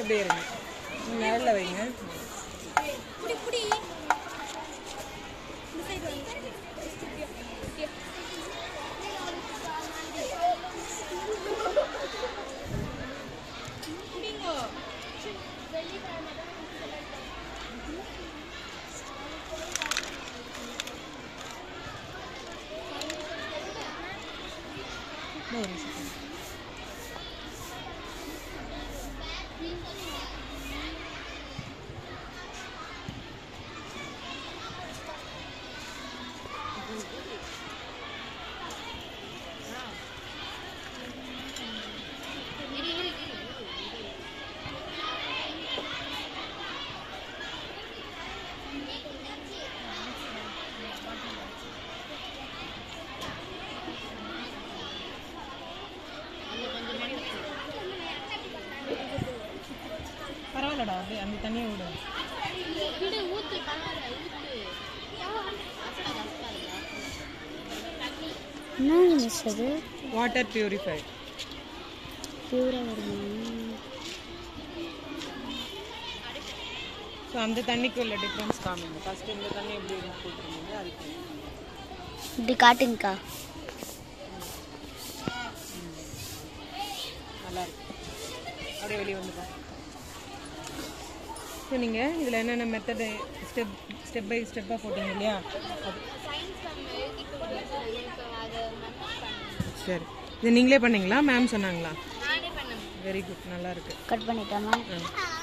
இப்படியே இருங்க நேரில் வைங்க புடி புடி இந்த சைடு வந்து புடிங்கோ இன்னும் ஒரு நிமிஷம். பரவாயில்லடா அப்படியே அந்த தண்ணியை விடு விடு ஊத்து பரவாயில்ல ஊத்து என்ன மிஸ் அது வாட்டர் பியூரிஃபை பியூராக வருமா ஸோ அந்த தண்ணிக்கு உள்ள டிஃப்ரென்ஸ் காமிங்க ஃபர்ஸ்ட் இந்த தண்ணி எப்படி இருந்து போட்டுருந்தீங்க அதுக்கு இப்படி காட்டுங்கக்கா நல்லா இருக்கு அப்படியே வெளியே வந்துட்டா ஸோ நீங்கள் இதில் என்னென்ன மெத்தடு ஸ்டெப் ஸ்டெப் பை ஸ்டெப்பாக போட்டீங்க இல்லையா அது சயின்ஸ் மேம் எழுதி கொடுத்தாங்க இப்போ அதை மெமரி பண்ணேன் சரி இது நீங்களே பண்ணீங்களா மேம் சொன்னாங்களா நானே பண்ணேன் வெரி குட் நல்லா இருக்கு கட் பண்ணிட்டாமா ஆ